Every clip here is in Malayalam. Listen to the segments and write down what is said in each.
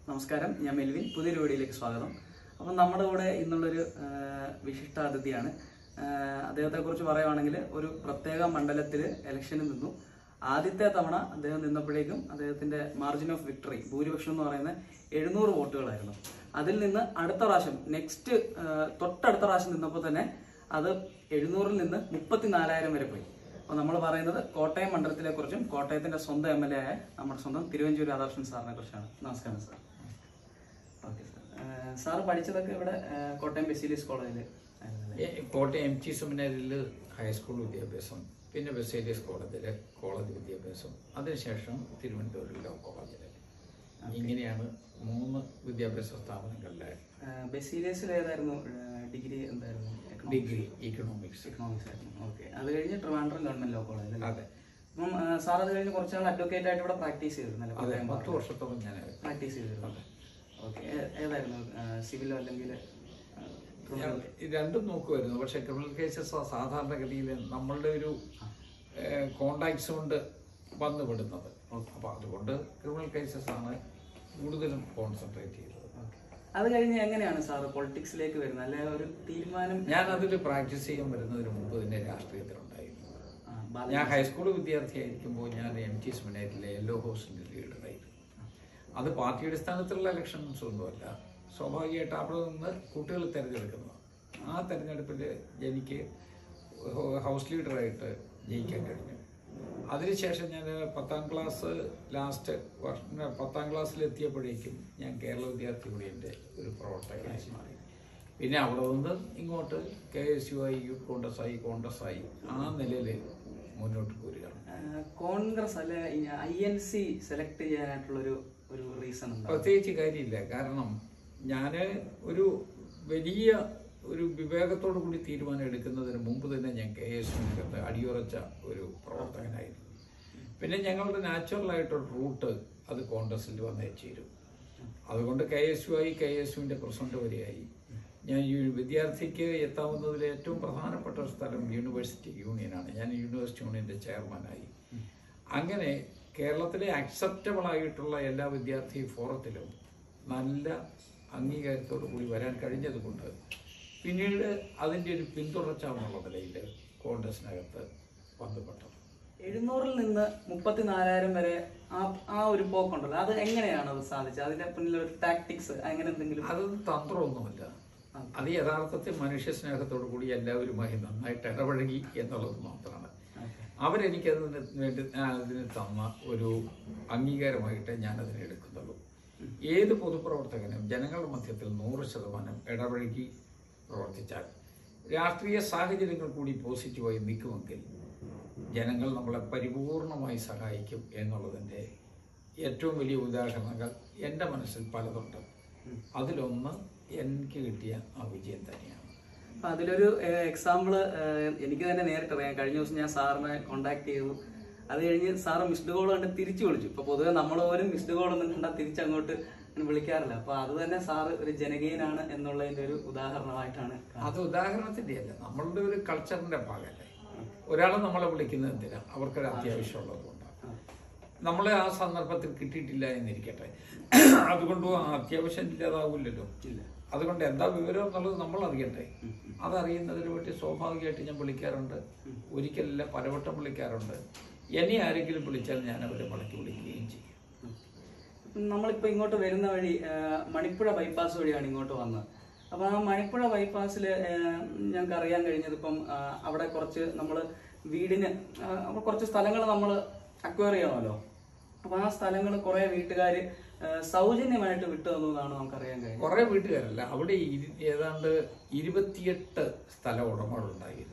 നമസ്കാരം ഞാൻ മെൽവിൻ പുതിയൊരു വീഡിയോയിലേക്ക് സ്വാഗതം അപ്പം നമ്മുടെ കൂടെ ഇന്നുള്ളൊരു ആ, വിശിഷ്ടാതിഥിയാണ് അദ്ദേഹത്തെ കുറിച്ച് പറയുവാണെങ്കിൽ ഒരു പ്രത്യേക മണ്ഡലത്തിൽ ഇലക്ഷന് നിന്നു ആദ്യത്തെ തവണ അദ്ദേഹം നിന്നപ്പോഴേക്കും അദ്ദേഹത്തിന്റെ മാർജിൻ ഓഫ് വിക്ടറി ഭൂരിപക്ഷം എന്ന് പറയുന്നത് എഴുന്നൂറ് വോട്ടുകളായിരുന്നു അതിൽ നിന്ന് അടുത്ത പ്രാവശ്യം നെക്സ്റ്റ് തൊട്ടടുത്ത പ്രാവശ്യം നിന്നപ്പോൾ തന്നെ അത് എഴുന്നൂറിൽ നിന്ന് മുപ്പത്തിനാലായിരം വരെ പോയി അപ്പോൾ നമ്മൾ പറയുന്നത് കോട്ടയം മണ്ഡലത്തിലെ കുറിച്ചും കോട്ടയത്തിന്റെ സ്വന്തം എം എൽ എ ആയ നമ്മുടെ സ്വന്തം തിരുവഞ്ചൂർ രാധാകൃഷ്ണൻ സാറിനെ കുറിച്ചാണ് നമസ്കാരം സാർ ഓക്കെ സാർ സാർ പഠിച്ചതൊക്കെ ഇവിടെ ആ, കോട്ടയം ബെസിലിയസ് കോളേജിൽ ഏ, കോട്ടയം എം ടി സെമിനാരിൽ ഹൈസ്കൂൾ വിദ്യാഭ്യാസം പിന്നെ ബെസേലിയസ് കോളേജിൽ കോളേജ് വിദ്യാഭ്യാസം അതിനുശേഷം തിരുവനന്തപുരം ലോ കോളേജിൽ ഇങ്ങനെയാണ് മൂന്ന് വിദ്യാഭ്യാസ സ്ഥാപനങ്ങളിലെ ബെസിലിയസിൽ ഏതായിരുന്നു ഡിഗ്രി എന്തായിരുന്നു ഡിഗ്രി ഇക്കണോമിക്സ് എക്കണോമിക്സ് ആയിരുന്നു ഓക്കെ അത് കഴിഞ്ഞ് ട്രിവാൻഡ്രം ഗവൺമെന്റ് ലോ കോളേജിൽ അതെ അപ്പം ആ, സാർ അത് കഴിഞ്ഞ് കുറച്ചാൾ അഡ്വക്കേറ്റ് ആയിട്ട് ഇവിടെ പ്രാക്ടീസ് ചെയ്തിരുന്നല്ലോ അതെ കോട്ടയം പത്ത് വർഷത്തോളം ഞാൻ പ്രാക്ടീസ് ചെയ്തിരുന്നു ഓക്കെ ഏതായിരുന്നു സിവിലോ അല്ലെങ്കിൽ ഞാൻ രണ്ടും നോക്കുമായിരുന്നു പക്ഷെ ക്രിമിനൽ കേസസ് സാധാരണഗതിയിൽ നമ്മളുടെ ഒരു കോണ്ടാക്ട്സ് കൊണ്ട് വന്നു വിടുന്നത് അപ്പോൾ അതുകൊണ്ട് ക്രിമിനൽ കേസസ് ആണ് കൂടുതലും കോൺസെൻട്രേറ്റ് ചെയ്തത് അത് കഴിഞ്ഞ് എങ്ങനെയാണ് സാർ പൊളിറ്റിക്സിലേക്ക് വരുന്നത് അല്ലെ ഒരു തീരുമാനം ഞാൻ അതിൽ പ്രാക്ടീസ് ചെയ്യാൻ വരുന്നതിന് മുമ്പ് തന്നെ രാഷ്ട്രീയത്തിലുണ്ടായിരുന്നു ആ, ബാല- ഞാൻ ഹൈസ്കൂൾ വിദ്യാർത്ഥിയായിരിക്കുമ്പോൾ ഞാൻ എം ടി സെമിനാരിലെ യെല്ലോ ഹൗസിൻ്റെ ലീഡറായിരുന്നു അത് പാർട്ടി അടിസ്ഥാനത്തിലുള്ള ഇലക്ഷൻസ് ഒന്നുമല്ല സ്വാഭാവികമായിട്ട് അവിടെ നിന്ന് കുട്ടികൾ തിരഞ്ഞെടുക്കുന്നത് ആ തിരഞ്ഞെടുപ്പിൽ എനിക്ക് ഹൗസ് ലീഡറായിട്ട് ജയിക്കാൻ കഴിഞ്ഞു അതിനുശേഷം ഞാൻ പത്താം ക്ലാസ് ലാസ്റ്റ് വർഷം പത്താം ക്ലാസ്സിലെത്തിയപ്പോഴേക്കും ഞാൻ കേരള വിദ്യാർത്ഥി യൂണിയൻ്റെ ഒരു പ്രവർത്തകനായി മാറി പിന്നെ അവിടെ നിന്ന് ഇങ്ങോട്ട് കെ എസ് യു ആയി യൂത്ത് കോൺഗ്രസ് ആയി കോൺഗ്രസ് ആയി ആ നിലയിൽ മുന്നോട്ട് പോരുകയാണ് ആ, കോൺഗ്രസ് അല്ലെ ഐ എൻ സി സെലക്ട് ചെയ്യാനായിട്ടുള്ള ഒരു ഒരു റീസൺ ഉണ്ടോ പ്രത്യേകിച്ച് കാര്യമില്ല കാരണം ഞാൻ ഒരു വലിയ ഒരു വിവേകത്തോടു കൂടി തീരുമാനം എടുക്കുന്നതിന് മുമ്പ് തന്നെ ഞാൻ കെ എസ് യുവിനകത്ത് അടിയുറച്ച ഒരു പ്രവർത്തകനായിരുന്നു പിന്നെ ഞങ്ങളുടെ നാച്ചുറൽ ആയിട്ടൊരു റൂട്ട് അത് കോൺഗ്രസിൽ വന്നേ ചേരും അതുകൊണ്ട് കെ എസ് യു ആയി കെ എസ് യുവിൻ്റെ പ്രസിഡന്റ് വരെയായി ഞാൻ ഈ വിദ്യാർത്ഥിക്ക് എത്താവുന്നതിൽ ഏറ്റവും പ്രധാനപ്പെട്ട ഒരു സ്ഥലം യൂണിവേഴ്സിറ്റി യൂണിയനാണ് ഞാൻ യൂണിവേഴ്സിറ്റി യൂണിയൻ്റെ ചെയർമാനായി അങ്ങനെ കേരളത്തിലെ അക്സെപ്റ്റബിൾ ആയിട്ടുള്ള എല്ലാ വിദ്യാർത്ഥി ഫോറത്തിലും നല്ല അംഗീകാരത്തോടു കൂടി വരാൻ കഴിഞ്ഞതുകൊണ്ട് പിന്നീട് അതിൻ്റെ ഒരു പിന്തുടർച്ച എന്നുള്ള നിലയിൽ കോൺഗ്രസിനകത്ത് ബന്ധപ്പെട്ടത് എഴുന്നൂറിൽ നിന്ന് മുപ്പത്തിനാലായിരം വരെ ആ ആ ഒരു പോക്കുണ്ടല്ലോ അത് എങ്ങനെയാണ് അത് സാധിച്ചത് അതിന്റെ പിന്നിൽ ഒരു ടാക്ടിക്സ് അങ്ങനെ എന്തെങ്കിലും അതൊന്നും തന്ത്രമൊന്നുമില്ല അത് യഥാർത്ഥത്തിൽ മനുഷ്യ സ്നേഹത്തോടു കൂടി എല്ലാവരുമായി നന്നായിട്ട് ഇടപഴകി എന്നുള്ളത് മാത്രമാണ് അവരെനിക്ക് അതിന് വേണ്ടി ആ, അതിന് തന്ന ഒരു അംഗീകാരമായിട്ട് ഞാൻ അതിനെ എടുക്കുന്നുള്ളൂ ഏത് പൊതുപ്രവർത്തകനും ജനങ്ങളുടെ മധ്യത്തിൽ നൂറ് ശതമാനം ഇടപഴകി പ്രവർത്തിച്ചാൽ രാഷ്ട്രീയ സാഹചര്യങ്ങൾ കൂടി പോസിറ്റീവായി നിൽക്കുമെങ്കിൽ ജനങ്ങൾ നമ്മളെ പരിപൂർണമായി സഹായിക്കും എന്നുള്ളതിൻ്റെ ഏറ്റവും വലിയ ഉദാഹരണങ്ങൾ എൻ്റെ മനസ്സിൽ പലതുണ്ട് അതിലൊന്ന് എനിക്ക് കിട്ടിയ ആ വിജയം തന്നെയാണ് അപ്പൊ അതിലൊരു എക്സാമ്പിള് എനിക്ക് തന്നെ നേരിട്ട് അറിയാം കഴിഞ്ഞ ദിവസം ഞാൻ സാറിനെ കോണ്ടാക്ട് ചെയ്തു അത് കഴിഞ്ഞ് സാറ് മിസ്ഡ് കോൾ കണ്ട് തിരിച്ചു വിളിച്ചു ഇപ്പൊ പൊതുവെ നമ്മൾ പോലും മിസ്ഡ് കോൾ ഒന്നും കണ്ടാൽ തിരിച്ചങ്ങോട്ട് വിളിക്കാറില്ല അപ്പൊ അത് തന്നെ സാറ് ഒരു ജനകീയനാണ് എന്നുള്ളതിന്റെ ഒരു ഉദാഹരണമായിട്ടാണ് കാണുന്നത്. അത് ഉദാഹരണത്തിൻ്റെ അല്ല നമ്മളുടെ ഒരു കൾച്ചറിൻ്റെ ഭാഗമല്ലേ ഒരാളെ നമ്മളെ വിളിക്കുന്നത് എന്തിനാ അവർക്കൊരു അത്യാവശ്യമുള്ളതുകൊണ്ടാണ് നമ്മളെ ആ സന്ദർഭത്തിൽ കിട്ടിയിട്ടില്ല എന്നിരിക്കട്ടെ അതുകൊണ്ട് ആ അത്യാവശ്യം ഇല്ലാതാവില്ലല്ലോ ഇല്ല അതുകൊണ്ട് എന്താ വിവരം എന്നുള്ളത് നമ്മൾ അറിയണ്ടേ അതറിയുന്നതിന് വേണ്ടി സ്വാഭാവികമായിട്ട് ഞാൻ വിളിക്കാറുണ്ട് ഒരിക്കലല്ല പലവട്ടം വിളിക്കാറുണ്ട് എന്നെ ആരെങ്കിലും വിളിച്ചാൽ ഞാൻ അവരെ മടക്കി വിളിക്കുകയും ചെയ്യും നമ്മളിപ്പോ ഇങ്ങോട്ട് വരുന്ന വഴി ആ, മണിപ്പുഴ ബൈപ്പാസ് വഴിയാണ് ഇങ്ങോട്ട് വന്നത് അപ്പൊ ആ മണിപ്പുഴ ബൈപ്പാസിൽ ഞങ്ങൾക്ക് അറിയാൻ കഴിഞ്ഞത് ഇപ്പം ആ, അവിടെ കുറച്ച് നമ്മൾ വീടിന് ആ, അവിടെ കുറച്ച് സ്ഥലങ്ങൾ നമ്മൾ അക്വയർ ചെയ്യണമല്ലോ അപ്പൊ ആ സ്ഥലങ്ങൾ കുറെ വീട്ടുകാർ സൗജന്യമായിട്ട് വിട്ടു തന്നതാണ് നമുക്ക് അറിയാൻ കഴിഞ്ഞത് കുറെ വീട്ടുകാരല്ല അവിടെ ഇരു- ഏതാണ്ട് ഇരുപത്തിയെട്ട് സ്ഥല ഉടമകളുണ്ടായിരുന്നു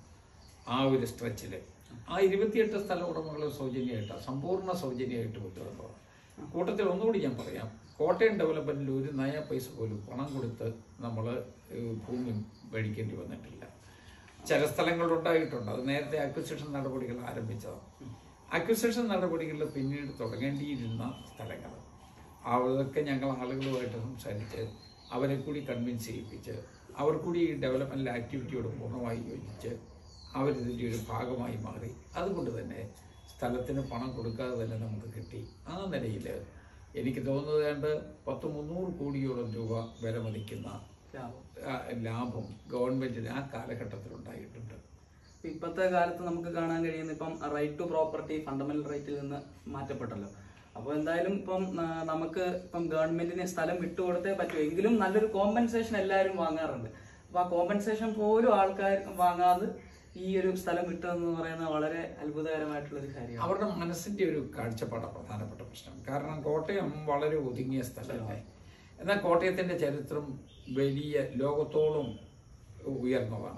ആ ഒരു സ്ട്രെച്ചില് ആ ഇരുപത്തിയെട്ട് സ്ഥല ഉടമകൾ സൗജന്യമായിട്ടാണ് സമ്പൂർണ്ണ സൗജന്യമായിട്ട് വിട്ടുതന്നത് കൂട്ടത്തിൽ ഒന്നുകൂടി ഞാൻ പറയാം കോട്ടയം ഡെവലപ്മെന്റിൽ ഒരു നയ പൈസ പോലും പണം കൊടുത്ത് നമ്മൾ ഭൂമി മേടിക്കേണ്ടി വന്നിട്ടില്ല ചില സ്ഥലങ്ങളുണ്ടായിട്ടുണ്ട് അത് നേരത്തെ അക്വിസിഷൻ നടപടികൾ ആരംഭിച്ചതാണ് അക്വിസിഷൻ നടപടികളിൽ പിന്നീട് തുടങ്ങേണ്ടിയിരുന്ന സ്ഥലങ്ങൾ അതൊക്കെ ഞങ്ങൾ ആളുകളുമായിട്ട് സംസാരിച്ച് അവരെ കൂടി കൺവിൻസ് ചെയ്യിപ്പിച്ച് അവർ കൂടി ഈ ഡെവലപ്മെൻറ്റ് ആക്ടിവിറ്റിയോട് പൂർണ്ണമായി യോജിച്ച് അവരിതിൻ്റെ ഒരു ഭാഗമായി മാറി അതുകൊണ്ട് തന്നെ സ്ഥലത്തിന് പണം കൊടുക്കാതെ തന്നെ നമുക്ക് കിട്ടി ആ നിലയിൽ എനിക്ക് തോന്നുന്നത് ഏതാണ്ട് പത്ത് മുന്നൂറ് കോടിയോളം രൂപ വില മതിക്കുന്ന ലാഭം ആ, ലാഭം ഗവൺമെന്റിന് ആ കാലഘട്ടത്തിൽ ഉണ്ടായിട്ടുണ്ട് ഇപ്പൊ ഇപ്പോഴത്തെ കാലത്ത് നമുക്ക് കാണാൻ കഴിയുന്ന ഇപ്പം റൈറ്റ് ടു പ്രോപ്പർട്ടി ഫണ്ടമെന്റൽ റൈറ്റിൽ നിന്ന് മാറ്റപ്പെട്ടല്ലോ അപ്പോൾ എന്തായാലും ഇപ്പം ആ, നമുക്ക് ഇപ്പം ഗവൺമെന്റിന് സ്ഥലം വിട്ടുകൊടുത്തേ പറ്റൂ എങ്കിലും നല്ലൊരു കോമ്പൻസേഷൻ എല്ലാവരും വാങ്ങാറുണ്ട് അപ്പൊ ആ കോമ്പൻസേഷൻ പോലും ആൾക്കാർ വാങ്ങാതെ ഈ ഒരു സ്ഥലം കിട്ടുമെന്ന് പറയുന്നത് വളരെ അത്ഭുതകരമായിട്ടുള്ള ഒരു കാര്യമാണ് അവരുടെ മനസ്സിന്റെ ഒരു കാഴ്ചപ്പാടാണ് പ്രധാനപ്പെട്ട പ്രശ്നം കാരണം കോട്ടയം വളരെ ഒതുങ്ങിയ സ്ഥലമല്ലേ എന്നാൽ കോട്ടയത്തിന്റെ ചരിത്രം വലിയ ലോകത്തോളം ഉയർന്നതാണ്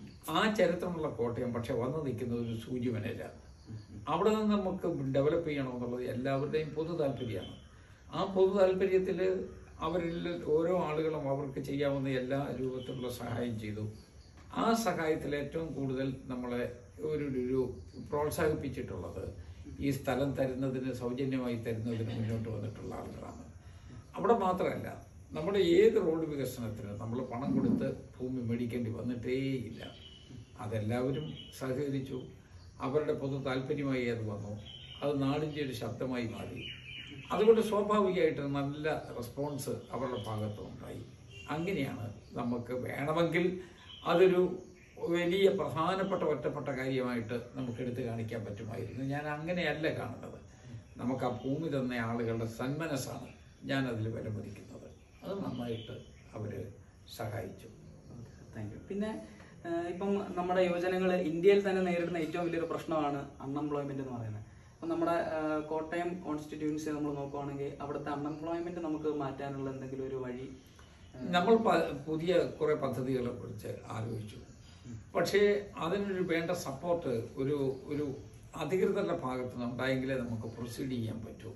ആ ചരിത്രമുള്ള കോട്ടയം പക്ഷെ വന്നു നിൽക്കുന്നത് ഒരു സൂചിമനയില്ല അവിടെ നിന്ന് നമുക്ക് ഡെവലപ്പ് ചെയ്യണമെന്നുള്ളത് എല്ലാവരുടെയും പൊതു താല്പര്യമാണ് ആ പൊതു താല്പര്യത്തിൽ അവരിൽ ഓരോ ആളുകളും അവർക്ക് ചെയ്യാവുന്ന എല്ലാ രൂപത്തിലുള്ള സഹായം ചെയ്തു ആ സഹായത്തിൽ ഏറ്റവും കൂടുതൽ നമ്മളെ ഒരു ഒരു പ്രോത്സാഹിപ്പിച്ചിട്ടുള്ളത് ഈ സ്ഥലം തരുന്നതിന് സൗജന്യമായി തരുന്നതിന് മുന്നോട്ട് വന്നിട്ടുള്ള ആളുകളാണ് അവിടെ മാത്രമല്ല നമ്മുടെ ഏത് റോഡ് വികസനത്തിന് നമ്മൾ പണം കൊടുത്ത് ഭൂമി മേടിക്കേണ്ടി വന്നിട്ടേയില്ല അതെല്ലാവരും സഹകരിച്ചു അവരുടെ പൊതു താല്പര്യമായി അത് വന്നു അത് നാടിൻ്റെ ഒരു ശബ്ദമായി മാറി അതുകൊണ്ട് സ്വാഭാവികമായിട്ട് നല്ല റെസ്പോൺസ് അവരുടെ ഭാഗത്തും ഉണ്ടായി അങ്ങനെയാണ് നമുക്ക് വേണമെങ്കിൽ അതൊരു വലിയ പ്രധാനപ്പെട്ട ഒറ്റപ്പെട്ട കാര്യമായിട്ട് നമുക്ക് എടുത്തു കാണിക്കാൻ പറ്റുമായിരുന്നു ഞാൻ അങ്ങനെയല്ല കാണുന്നത് നമുക്ക് ആ ഭൂമി തന്ന ആളുകളുടെ സന്മനസ്സാണ് ഞാൻ അതിൽ വിലമതിക്കുന്നത് അത് നന്നായിട്ട് അവര് സഹായിച്ചു താങ്ക് യു പിന്നെ ആ, ഇപ്പം നമ്മുടെ യുവജനങ്ങൾ ഇന്ത്യയിൽ തന്നെ നേരിടുന്ന ഏറ്റവും വലിയൊരു പ്രശ്നമാണ് അൺഎംപ്ലോയ്മെന്റ് എന്ന് പറയുന്നത് അപ്പം നമ്മുടെ ആ, കോട്ടയം കോൺസ്റ്റിറ്റ്യൂൻസി നമ്മൾ നോക്കുവാണെങ്കിൽ അവിടുത്തെ അൺഎംപ്ലോയ്മെന്റ് നമുക്ക് മാറ്റാനുള്ള എന്തെങ്കിലും ഒരു വഴി നമ്മൾ പ- പുതിയ കുറെ പദ്ധതികളെ കുറിച്ച് ആലോചിച്ചു പക്ഷേ അതിനൊരു വേണ്ട സപ്പോർട്ട് ഒരു ഒരു അധികൃതരുടെ ഭാഗത്ത് നിന്ന് ഉണ്ടായെങ്കിലേ നമുക്ക് പ്രൊസീഡ് ചെയ്യാൻ പറ്റൂ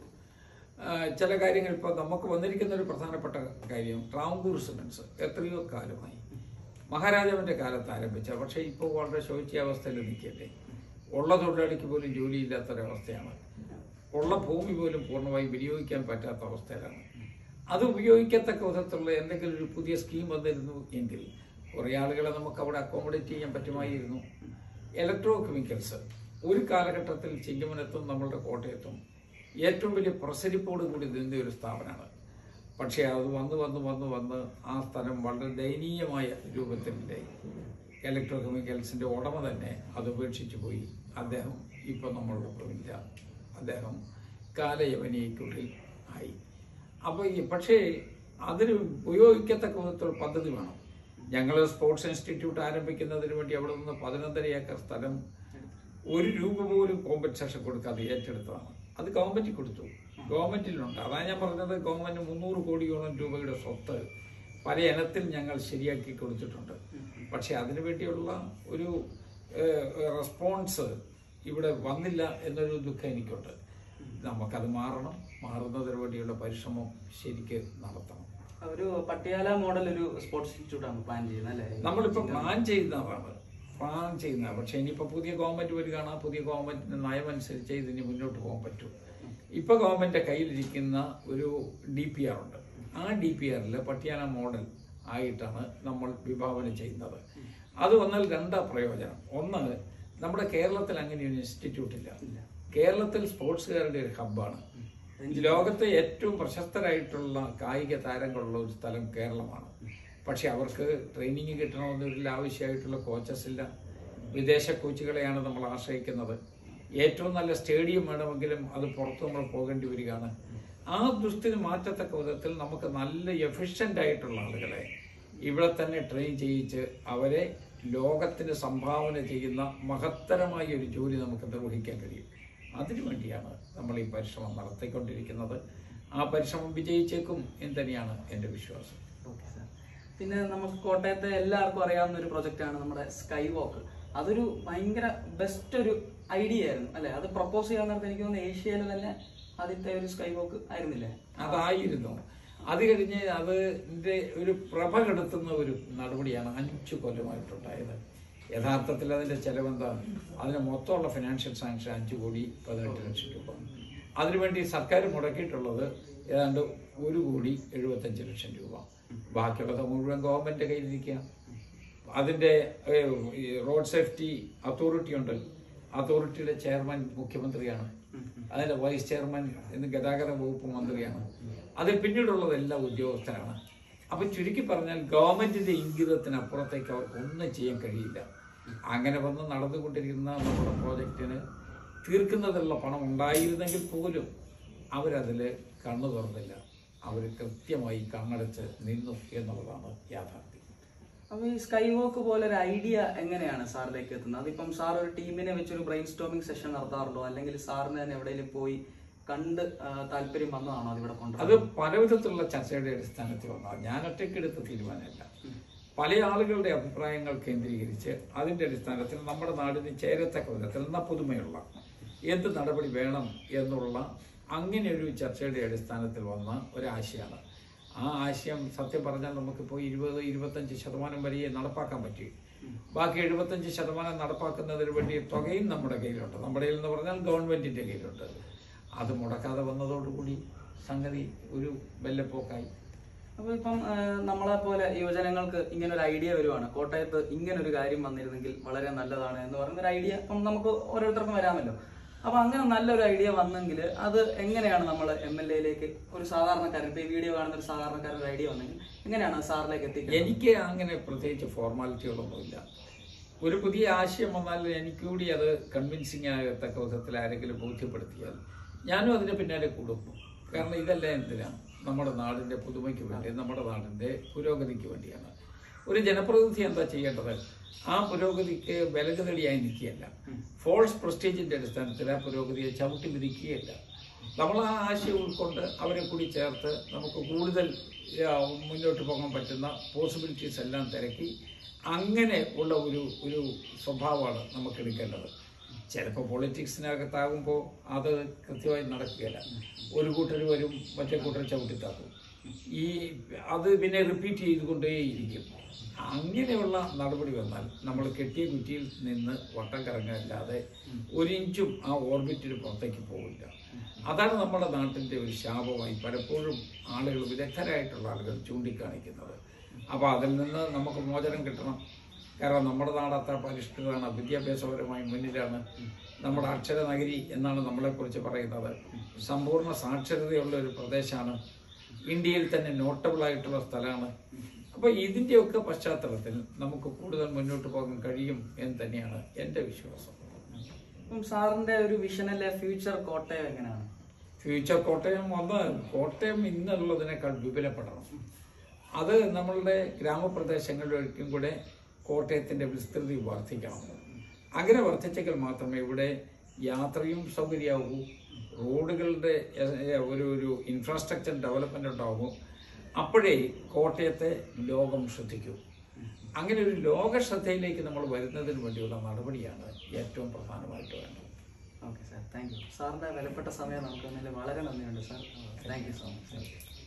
ആ, ചില കാര്യങ്ങൾ ഇപ്പോൾ നമുക്ക് വന്നിരിക്കുന്ന ഒരു പ്രധാനപ്പെട്ട കാര്യം ട്രാവങ്കൂർ സിമെന്റ്സ് എത്രയോ കാലമായി മഹാരാജാവിന്റെ കാലത്ത് ആരംഭിച്ച പക്ഷേ ഇപ്പോൾ വളരെ ശോച്യാവസ്ഥയിൽ നിൽക്കല്ലേ ഉള്ള തൊഴിലാളിക്ക് പോലും ജോലിയില്ലാത്തൊരവസ്ഥയാണ് ഉള്ള ഭൂമി പോലും പൂർണ്ണമായി വിനിയോഗിക്കാൻ പറ്റാത്ത അവസ്ഥയിലാണ് അത് ഉപയോഗിക്കത്തക്ക വിധത്തിലുള്ള എന്തെങ്കിലും ഒരു പുതിയ സ്കീം വന്നിരുന്നു എങ്കിൽ കുറേ ആളുകളെ നമുക്ക് അവിടെ അക്കോമഡേറ്റ് ചെയ്യാൻ പറ്റുമായിരുന്നു ഇലക്ട്രോ കെമിക്കൽസ് ഒരു കാലഘട്ടത്തിൽ ചിങ്ങമനത്തും നമ്മളുടെ കോട്ടയത്തും ഏറ്റവും വലിയ പ്രസരിപ്പോട് കൂടി നിന്ന ഒരു സ്ഥാപനമാണ് പക്ഷേ അത് വന്ന് വന്ന് വന്ന് വന്ന് ആ സ്ഥലം വളരെ ദയനീയമായ രൂപത്തിൻ്റെ ഇലക്ട്രോ കെമിക്കൽസിൻ്റെ ഉടമ തന്നെ അത് ഉപേക്ഷിച്ചു പോയി അദ്ദേഹം ഇപ്പം നമ്മളോടൊപ്പം ഇല്ല അദ്ദേഹം കാലയവനിക്കുള്ളിൽ ആയി അപ്പോൾ ഈ പക്ഷേ അതിന് ഉപയോഗിക്കത്തക്ക വിധത്തിലുള്ള പദ്ധതി വേണം ഞങ്ങൾ സ്പോർട്സ് ഇൻസ്റ്റിറ്റ്യൂട്ട് ആരംഭിക്കുന്നതിന് വേണ്ടി അവിടെ നിന്ന് പതിനൊന്നര ഏക്കർ സ്ഥലം ഒരു രൂപ പോലും കോമ്പൻസേഷൻ കൊടുക്കാതെ ഏറ്റെടുത്തതാണ് അത് ഗവൺമെന്റ് കൊടുത്തു ഗവൺമെന്റിലുണ്ട് അതാണ് ഞാൻ പറഞ്ഞത് ഗവൺമെന്റ് മുന്നൂറ് കോടിയോളം രൂപയുടെ സ്വത്ത് പല ഇനത്തിൽ ഞങ്ങൾ ശരിയാക്കി കൊടുത്തിട്ടുണ്ട് പക്ഷെ അതിനു വേണ്ടിയുള്ള ഒരു റെസ്പോൺസ് ഇവിടെ വന്നില്ല എന്നൊരു ദുഃഖം എനിക്കുണ്ട് നമുക്കത് മാറണം മാറുന്നതിന് വേണ്ടിയുള്ള പരിശ്രമം ശരിക്ക് നടത്തണം ഒരു പട്ടിയാല മോഡൽ ഒരു സ്പോർട്സ് ഇൻസ്റ്റിറ്റ്യൂട്ടാണ് പ്ലാൻ ചെയ്യുന്നത് അല്ലേ നമ്മളിപ്പോൾ പ്ലാൻ ചെയ്യുന്നതാണ് പ്ലാൻ ചെയ്യുന്ന പക്ഷെ ഇനിയിപ്പോൾ പുതിയ ഗവൺമെന്റ് വരികയാണ് ആ പുതിയ ഗവൺമെന്റിന്റെ നയം അനുസരിച്ച് ഇതിന് മുന്നോട്ട് പോകാൻ പറ്റൂ ഇപ്പൊ ഗവൺമെന്റിന്റെ കയ്യിലിരിക്കുന്ന ഒരു ഡി പി ആർ ഉണ്ട് ആ ഡി പി ആറിൽ പട്ടിയാല മോഡൽ ആയിട്ടാണ് നമ്മൾ വിഭാവന ചെയ്യുന്നത് അത് വന്നാൽ രണ്ടാ പ്രയോജനം ഒന്ന് നമ്മുടെ കേരളത്തിൽ അങ്ങനെ ഒരു ഇൻസ്റ്റിറ്റ്യൂട്ട് ഇല്ല കേരളത്തിൽ സ്പോർട്സുകാരുടെ ഒരു ഹബ്ബാണ് ലോകത്തെ ഏറ്റവും പ്രശസ്തരായിട്ടുള്ള കായിക താരങ്ങളുള്ള ഒരു സ്ഥലം കേരളമാണ് പക്ഷെ അവർക്ക് ട്രെയിനിങ് കിട്ടണമെന്നൊരു ആവശ്യമായിട്ടുള്ള കോച്ചസ് ഇല്ല വിദേശ കോച്ചുകളെയാണ് നമ്മൾ ആശ്രയിക്കുന്നത് ഏറ്റവും നല്ല സ്റ്റേഡിയം വേണമെങ്കിലും അത് പുറത്ത് നമ്മൾ പോകേണ്ടി വരികയാണ് ആ ദുസ്ഥിതി മാറ്റത്തക്ക വിധത്തിൽ നമുക്ക് നല്ല എഫിഷ്യൻ്റ് ആയിട്ടുള്ള ആളുകളെ ഇവിടെ തന്നെ ട്രെയിൻ ചെയ്യിച്ച് അവരെ ലോകത്തിന് സംഭാവന ചെയ്യുന്ന മഹത്തരമായ ഒരു ജോലി നമുക്ക് നിർവഹിക്കാൻ കഴിയും അതിനുവേണ്ടിയാണ് നമ്മൾ ഈ പരിശ്രമം നടത്തിക്കൊണ്ടിരിക്കുന്നത് ആ പരിശ്രമം വിജയിച്ചേക്കും എന്ന് തന്നെയാണ് എൻ്റെ വിശ്വാസം ഓക്കെ സാർ പിന്നെ നമുക്ക് കോട്ടയത്തെ എല്ലാവർക്കും അറിയാവുന്ന ഒരു പ്രൊജക്റ്റാണ് നമ്മുടെ സ്കൈ വാക്ക് അതൊരു ഭയങ്കര ബെസ്റ്റ് ഒരു ഐഡിയ ആയിരുന്നു അല്ലെ അത് പ്രപ്പോസ് ചെയ്യാൻ നേരത്തെ എനിക്ക് തോന്നുന്നു ഏഷ്യയിലെ തന്നെ ആദ്യത്തെ ഒരു സ്കൈ വാക്ക് ആയിരുന്നില്ലേ അതായിരുന്നു അത് കഴിഞ്ഞ് അതിൻ്റെ ഒരു പ്രഭ കെടുത്തുന്ന ഒരു നടപടിയാണ് അഞ്ചു കൊല്ലമായിട്ടുണ്ടായത് യഥാർത്ഥത്തിൽ അതിൻ്റെ ചെലവെന്താ അതിന് മൊത്തമുള്ള ഫിനാൻഷ്യൽ സാങ്ഷൻ അഞ്ച് കോടി പതിനെട്ട് ലക്ഷം രൂപ അതിനുവേണ്ടി സർക്കാർ മുടക്കിയിട്ടുള്ളത് ഏതാണ്ട് ഒരു കോടി എഴുപത്തഞ്ച് ലക്ഷം രൂപ ബാക്കിയുള്ളത് മുഴുവൻ ഗവൺമെൻറ് കയ്യിലിരിക്കുക അതിൻ്റെ റോഡ് സേഫ്റ്റി അതോറിറ്റി ഉണ്ട് അതോറിറ്റിയുടെ ചെയർമാൻ മുഖ്യമന്ത്രിയാണ് ഉം, ഉം. അതിന്റെ വൈസ് ചെയർമാൻ ഇന്ന് ഗതാഗത വകുപ്പ് മന്ത്രിയാണ് അതിൽ പിന്നീടുള്ളതെല്ലാം ഉദ്യോഗസ്ഥരാണ് അപ്പൊ ചുരുക്കി പറഞ്ഞാൽ ഗവൺമെന്റിന്റെ ഇംഗിതത്തിനപ്പുറത്തേക്ക് അവർക്ക് ഒന്നും ചെയ്യാൻ കഴിയില്ല അങ്ങനെ വന്ന് നടന്നുകൊണ്ടിരിക്കുന്ന നമ്മുടെ പ്രോജക്റ്റിന് തീർക്കുന്നതിനുള്ള പണം ഉണ്ടായിരുന്നെങ്കിൽ പോലും അവരതിൽ കണ്ണു തുറന്നില്ല അവർ കൃത്യമായി കണ്ണടച്ച് നിന്നു എന്നുള്ളതാണ് യാഥാർത്ഥ്യം അപ്പൊ ഈ സ്കൈ വോക്ക് പോലെ ഒരു ഐഡിയ എങ്ങനെയാണ് സാറിലേക്ക് എത്തുന്നത് അതിപ്പം സാർ ഒരു ടീമിനെ വെച്ചൊരു ബ്രെയിൻ സ്റ്റോമിംഗ് സെഷൻ നടത്താറുണ്ടോ അല്ലെങ്കിൽ സാറിന് തന്നെ എവിടെയെങ്കിലും പോയി കണ്ട് ആ, താല്പര്യം വന്നതാണോ അതിവിടെ അത് കൊണ്ടുവന്നത് പലവിധത്തിലുള്ള ചർച്ചയുടെ അടിസ്ഥാനത്തിൽ വന്നാൽ ഞാൻ ഒറ്റയ്ക്കെടുത്ത തീരുമാനമല്ല പല ആളുകളുടെ അഭിപ്രായങ്ങൾ കേന്ദ്രീകരിച്ച് അതിന്റെ അടിസ്ഥാനത്തിൽ നമ്മുടെ നാടിന് ചേരത്തക്ക വിധത്തിൽ എന്ന പുതുമയുള്ള എന്ത് നടപടി വേണം എന്നുള്ള അങ്ങനെ ഒരു ചർച്ചയുടെ അടിസ്ഥാനത്തിൽ വന്ന ഒരാശയമാണ് ആ ആശയം സത്യം പറഞ്ഞാൽ നമുക്കിപ്പോൾ ഇരുപത് ഇരുപത്തഞ്ച് ശതമാനം വരെ നടപ്പാക്കാൻ പറ്റി ബാക്കി എഴുപത്തഞ്ച് ശതമാനം നടപ്പാക്കുന്നതിന് വേണ്ടി തുകയും നമ്മുടെ കയ്യിലുണ്ട് നമ്മുടെ കയ്യിൽ എന്ന് പറഞ്ഞാൽ ഗവൺമെന്റിന്റെ കയ്യിലുണ്ട് അത് മുടക്കാതെ വന്നതോടുകൂടി സംഗതി ഒരു വെല്ലപ്പോക്കായി അപ്പൊ ഇപ്പം ആ, നമ്മളെ പോലെ യുവജനങ്ങൾക്ക് ഇങ്ങനെ ഒരു ഐഡിയ വരുവാണ് കോട്ടയത്ത് ഇങ്ങനെ ഒരു കാര്യം വന്നിരുന്നെങ്കിൽ വളരെ നല്ലതാണ് എന്ന് പറയുന്ന ഒരു ഐഡിയ ഇപ്പം നമുക്ക് ഓരോരുത്തർക്കും വരാമല്ലോ അപ്പൊ അങ്ങനെ നല്ലൊരു ഐഡിയ വന്നെങ്കിൽ അത് എങ്ങനെയാണ് നമ്മൾ എം എൽ എയിലേക്ക് ഒരു സാധാരണക്കാരൻ ഇപ്പൊ ഈ വീഡിയോ കാണുന്ന ഒരു സാധാരണക്കാരൻ ഒരു ഐഡിയ വന്നെങ്കിൽ എങ്ങനെയാണ് അത് സാറിലേക്ക് എത്തിക്കുന്നത് എനിക്ക് അങ്ങനെ പ്രത്യേകിച്ച് ഫോർമാലിറ്റികളൊന്നുമില്ല ഒരു പുതിയ ആശയം വന്നാൽ എനിക്ക് കൂടി അത് കൺവിൻസിങ് ആകത്തക്ക വിധത്തിൽ ആരെങ്കിലും ബോധ്യപ്പെടുത്തിയാൽ ഞാനും അതിന് പിന്നാലെ കൂടും കാരണം ഇതല്ല എന്തിനാ നമ്മുടെ നാടിന്റെ പുതുമയ്ക്ക് വേണ്ടി നമ്മുടെ നാടിന്റെ പുരോഗതിക്ക് വേണ്ടിയാണ് ഒരു ജനപ്രതിനിധി എന്താ ചെയ്യേണ്ടത് ആ പുരോഗതിക്ക് വിലകുതടിയായി നിൽക്കുകയല്ല ഫോൾസ് പ്രസ്റ്റേജിന്റെ അടിസ്ഥാനത്തിൽ ആ പുരോഗതിയെ ചവിട്ടി വിധിക്കുകയല്ല നമ്മൾ ആ ആശയം ഉൾക്കൊണ്ട് അവരെ കൂടി ചേർത്ത് നമുക്ക് കൂടുതൽ ആ, മുന്നോട്ട് പോകാൻ പറ്റുന്ന പോസിബിലിറ്റീസ് എല്ലാം തിരക്കി അങ്ങനെ ഉള്ള ഒരു ഒരു സ്വഭാവമാണ് നമുക്ക് എടുക്കേണ്ടത് ചിലപ്പോൾ പൊളിറ്റിക്സിനകത്താകുമ്പോൾ അത് കൃത്യമായി നടക്കുകയില്ല ഒരു കൂട്ടർ വരും മറ്റേ കൂട്ടർ ചവിട്ടിത്താക്കും ഈ അത് പിന്നെ റിപ്പീറ്റ് ചെയ്തുകൊണ്ടേയിരിക്കും അങ്ങനെയുള്ള നടപടി വന്നാൽ നമ്മൾ കെട്ടിയ കുറ്റിയിൽ നിന്ന് വട്ടം കറങ്ങാനില്ലാതെ ഒരു ഇഞ്ചും ആ ഓർബിറ്റിന് പുറത്തേക്ക് പോകില്ല അതാണ് നമ്മുടെ നാട്ടിൻ്റെ ഒരു ശാപമായി പലപ്പോഴും ആളുകൾ വിദഗ്ധരായിട്ടുള്ള ആളുകൾ ചൂണ്ടിക്കാണിക്കുന്നത് അപ്പോൾ അതിൽ നിന്ന് നമുക്ക് മോചനം കിട്ടണം കാരണം നമ്മുടെ നാട് അത്ര പരിഷ്കൃതമാണ് വിദ്യാഭ്യാസപരമായി മുന്നിലാണ് നമ്മുടെ അക്ഷര നഗരി എന്നാണ് നമ്മളെക്കുറിച്ച് പറയുന്നത് സമ്പൂർണ്ണ സാക്ഷരതയുള്ള ഒരു പ്രദേശമാണ് ഇന്ത്യയിൽ തന്നെ നോട്ടബിൾ ആയിട്ടുള്ള സ്ഥലമാണ് അപ്പോൾ ഇതിൻ്റെയൊക്കെ പശ്ചാത്തലത്തിൽ നമുക്ക് കൂടുതൽ മുന്നോട്ട് പോകാൻ കഴിയും എന്ന് തന്നെയാണ് എൻ്റെ വിശ്വാസം ഇപ്പം സാറിന്റെ ഒരു വിഷനിലെ ഫ്യൂച്ചർ കോട്ടയം എങ്ങനെയാണ് ഫ്യൂച്ചർ കോട്ടയം വന്ന് കോട്ടയം ഇന്നുള്ളതിനേക്കാൾ വിപുലപ്പെടണം അത് നമ്മളുടെ ഗ്രാമപ്രദേശങ്ങളിലേക്കും കൂടെ കോട്ടയത്തിന്റെ വിസ്തൃതി വർദ്ധിക്കണം അങ്ങനെ വർദ്ധിച്ചെങ്കിൽ മാത്രമേ ഇവിടെ യാത്രയും സൗകര്യമാകൂ റോഡുകളുടെ എ, ഒരു ഒരു ഇൻഫ്രാസ്ട്രക്ചർ ഡെവലപ്മെന്റ് ഉണ്ടാകൂ അപ്പോഴേ കോട്ടയത്തെ ലോകം ശ്രദ്ധിക്കൂ അങ്ങനെ ഒരു ലോക ശ്രദ്ധയിലേക്ക് നമ്മൾ വരുന്നതിന് വേണ്ടിയുള്ള നടപടിയാണ് ഏറ്റവും പ്രധാനമായിട്ട് വേണ്ടത് ഓക്കെ സാർ താങ്ക് യു സാറിന്റെ വിലപ്പെട്ട സമയം നമുക്ക് തന്നതിൽ വളരെ നന്ദിയുണ്ട് sir thank you so much